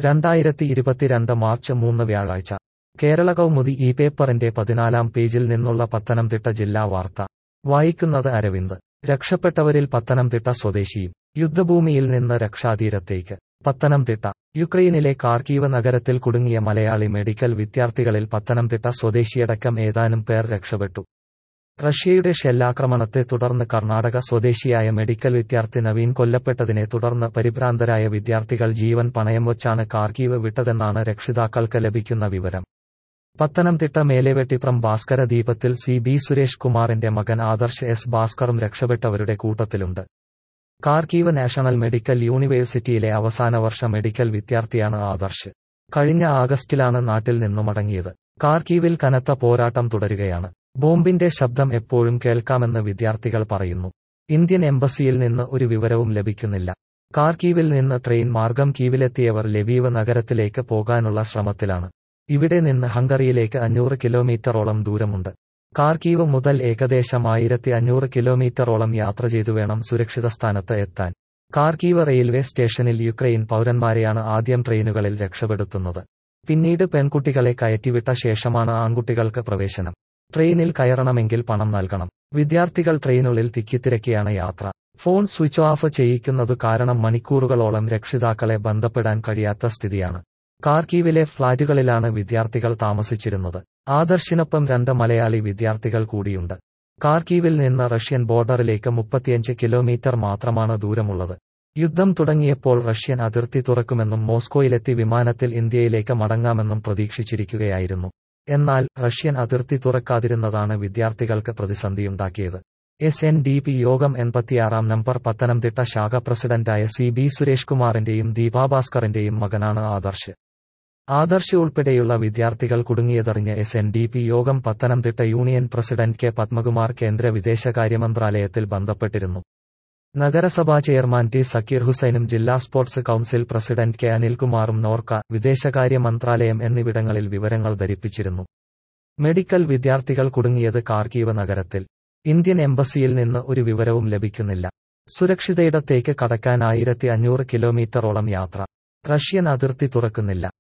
രണ്ടായിരത്തി ഇരുപത്തിരണ്ട് മാർച്ച് മൂന്ന് വ്യാഴാഴ്ച കേരള കൗമുദി ഈ പേപ്പറിന്റെ പതിനാലാം പേജിൽ നിന്നുള്ള പത്തനംതിട്ട ജില്ലാ വാർത്ത വായിക്കുന്നത് അരവിന്ദ് രക്ഷപ്പെട്ടവരിൽ പത്തനംതിട്ട സ്വദേശിയും യുദ്ധഭൂമിയിൽ നിന്ന് രക്ഷാതീരത്തേക്ക് പത്തനംതിട്ട യുക്രൈനിലെ കാർക്കീവ് നഗരത്തിൽ കുടുങ്ങിയ മലയാളി മെഡിക്കൽ വിദ്യാർത്ഥികളിൽ പത്തനംതിട്ട സ്വദേശിയടക്കം ഏതാനും പേർ രക്ഷപ്പെട്ടു റഷ്യയുടെ ഷെല്ലാക്രമണത്തെ തുടർന്ന് കർണാടക സ്വദേശിയായ മെഡിക്കൽ വിദ്യാർത്ഥി നവീൻ കൊല്ലപ്പെട്ടതിനെ തുടർന്ന് പരിഭ്രാന്തരായ വിദ്യാർത്ഥികൾ ജീവൻ പണയം വച്ചാണ് കാർക്കീവ് വിട്ടതെന്നാണ് രക്ഷിതാക്കൾക്ക് ലഭിക്കുന്ന വിവരം പത്തനംതിട്ട മേലെവെട്ടിപ്രം ഭാസ്കര ദീപത്തിൽ സി ബി സുരേഷ് കുമാറിന്റെ മകൻ ആദർശ് എസ് ഭാസ്കറും രക്ഷപ്പെട്ടവരുടെ കൂട്ടത്തിലുണ്ട് കാർക്കീവ് നാഷണൽ മെഡിക്കൽ യൂണിവേഴ്സിറ്റിയിലെ അവസാന വർഷ മെഡിക്കൽ വിദ്യാർത്ഥിയാണ് ആദർശ് കഴിഞ്ഞ ആഗസ്റ്റിലാണ് നാട്ടിൽ നിന്നു മടങ്ങിയത് കാർക്കീവിൽ കനത്ത പോരാട്ടം തുടരുകയാണ് ബോംബിന്റെ ശബ്ദം എപ്പോഴും കേൾക്കാമെന്ന് വിദ്യാർത്ഥികൾ പറയുന്നു ഇന്ത്യൻ എംബസിയിൽ നിന്ന് ഒരു വിവരവും ലഭിക്കുന്നില്ല കാർക്കീവിൽ നിന്ന് ട്രെയിൻ മാർഗം കീവിലെത്തിയവർ ലെവീവ് നഗരത്തിലേക്ക് പോകാനുള്ള ശ്രമത്തിലാണ് ഇവിടെ നിന്ന് ഹംഗറിയിലേക്ക് അഞ്ഞൂറ് കിലോമീറ്ററോളം ദൂരമുണ്ട് കാർക്കീവ് മുതൽ ഏകദേശം ആയിരത്തി അഞ്ഞൂറ് കിലോമീറ്ററോളം യാത്ര ചെയ്തു വേണം സുരക്ഷിത സ്ഥാനത്ത് എത്താൻ കാർക്കീവ് റെയിൽവേ സ്റ്റേഷനിൽ യുക്രൈൻ പൗരന്മാരെയാണ് ആദ്യം ട്രെയിനുകളിൽ രക്ഷപ്പെടുത്തുന്നത് പിന്നീട് പെൺകുട്ടികളെ കയറ്റിവിട്ട ശേഷമാണ് ആൺകുട്ടികൾക്ക് പ്രവേശനം ട്രെയിനിൽ കയറണമെങ്കിൽ പണം നൽകണം വിദ്യാർത്ഥികൾ ട്രെയിനുള്ളിൽ തിക്കിത്തിരക്കിയാണ് യാത്ര ഫോൺ സ്വിച്ച് ഓഫ് ചെയ്യിക്കുന്നതു കാരണം മണിക്കൂറുകളോളം രക്ഷിതാക്കളെ ബന്ധപ്പെടാൻ കഴിയാത്ത സ്ഥിതിയാണ് കാർക്കീവിലെ ഫ്ളാറ്റുകളിലാണ് വിദ്യാർത്ഥികൾ താമസിച്ചിരുന്നത് ആദർശിനൊപ്പം രണ്ട് മലയാളി വിദ്യാർത്ഥികൾ കൂടിയുണ്ട് കാർക്കീവിൽ നിന്ന് റഷ്യൻ ബോർഡറിലേക്ക് മുപ്പത്തിയഞ്ച് കിലോമീറ്റർ മാത്രമാണ് ദൂരമുള്ളത് യുദ്ധം തുടങ്ങിയപ്പോൾ റഷ്യൻ അതിർത്തി തുറക്കുമെന്നും മോസ്കോയിലെത്തി വിമാനത്തിൽ ഇന്ത്യയിലേക്ക് മടങ്ങാമെന്നും പ്രതീക്ഷിച്ചിരിക്കുകയായിരുന്നു എന്നാൽ റഷ്യൻ അതിർത്തി തുറക്കാതിരുന്നതാണ് വിദ്യാർത്ഥികൾക്ക് പ്രതിസന്ധിയുണ്ടാക്കിയത് എസ് എൻ ഡി പി യോഗം എൺപത്തിയാറാം നമ്പർ പത്തനംതിട്ട ശാഖ പ്രസിഡന്റായ സി ബി സുരേഷ് കുമാറിന്റെയും ദീപാഭാസ്കറിന്റെയും മകനാണ് ആദർശ് ആദർശ് ഉൾപ്പെടെയുള്ള വിദ്യാർത്ഥികൾ കുടുങ്ങിയതറിഞ്ഞ് എസ് എൻ ഡി പി യോഗം Pathanamthitta union president K Padmakumar കേന്ദ്ര വിദേശകാര്യ മന്ത്രാലയത്തിൽ ബന്ധപ്പെട്ടിരുന്നു നഗരസഭാ ചെയർമാൻ ടി സക്കീർ ഹുസൈനും ജില്ലാ സ്പോർട്സ് കൌൺസിൽ പ്രസിഡന്റ് കെ അനിൽകുമാറും നോർക്ക വിദേശകാര്യ മന്ത്രാലയം എന്നിവിടങ്ങളിൽ വിവരങ്ങൾ ധരിപ്പിച്ചിരുന്നു മെഡിക്കൽ വിദ്യാർത്ഥികൾ കുടുങ്ങിയത് കാർക്കീവ് നഗരത്തിൽ ഇന്ത്യൻ എംബസിയിൽ നിന്ന് ഒരു വിവരവും ലഭിക്കുന്നില്ല സുരക്ഷിതയിടത്തേക്ക് കടക്കാൻ ആയിരത്തി അഞ്ഞൂറ് കിലോമീറ്ററോളം യാത്ര റഷ്യൻ അതിർത്തി തുറക്കുന്നില്ല